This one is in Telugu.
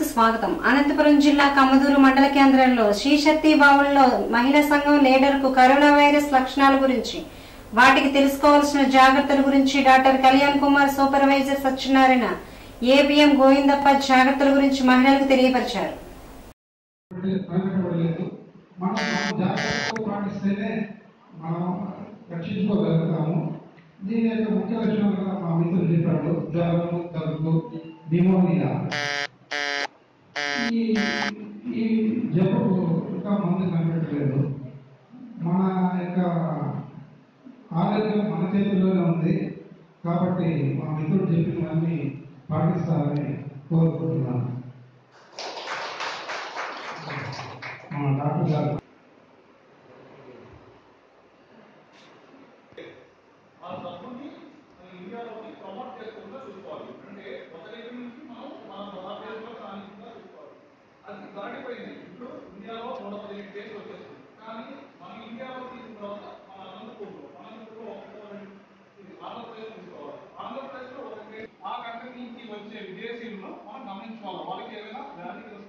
కు స్వాగతం అనంతపురం జిల్లా కమ్మదూరు మండల కేంద్రంలో శ్రీశక్తి బావుల్లో మహిళా సంఘం లీడర్కు కరోనా వైరస్ లక్షణాల గురించి వాటికి తెలుసుకోవాల్సిన జాగ్రత్తల గురించి doctor Kalyan Kumar supervisor Satyanarayana ABM Govindappa జాగ్రత్తల గురించి మహిళలకు తెలియపరిచారు కనిపెట్టబడలేదు మనం మనం జాగ్రత్తగా పాటిస్తేనే మనం రక్షించుకోగలుగుతాము దీని యొక్క ముఖ్య లక్షణాలుగా మా మిత్రులు చెప్పాడు జ్వరము దగ్గు నిమోనియా ఈ ఈ జబ్బుకు ఇంకా మందు కనిపెట్టలేదు మన యొక్క ఆరోగ్యం మన చేతుల్లోనే ఉంది కాబట్టి మా మిత్రుడు చెప్పినవన్నీ పాటిస్తారని కోరుకుంటున్నాను మా డాక్టర్ గారు ఆ సబ్బుని మన ఇండియాలోకి ప్రమోట్ చేసుకుంటూ చూసుకోవాలి అంటే ఒక దగ్గర నుంచి మనం మన భారతదేశంలో రానికుండా చూసుకోవాలి అది దాటిపోయింది ఇప్పుడు ఇండియాలో నూట పదిహేను కేసులు వచ్చేస్తుంది కానీ మన ఇండియాలో తీసిన తర్వాత మన అనంతపూర్లో అనంతపూర్లో ఒక ఇది ఆంధ్రప్రదేశ్ తీసుకోవాలి ఆంధ్రప్రదేశ్లో ఒక కేసు ఆ కంట్రీ నుంచి వచ్చే విదేశీయులను మనం గమనించుకోవాలి వాళ్ళకి ఏమైనా వ్యాధిగ్రస్తులు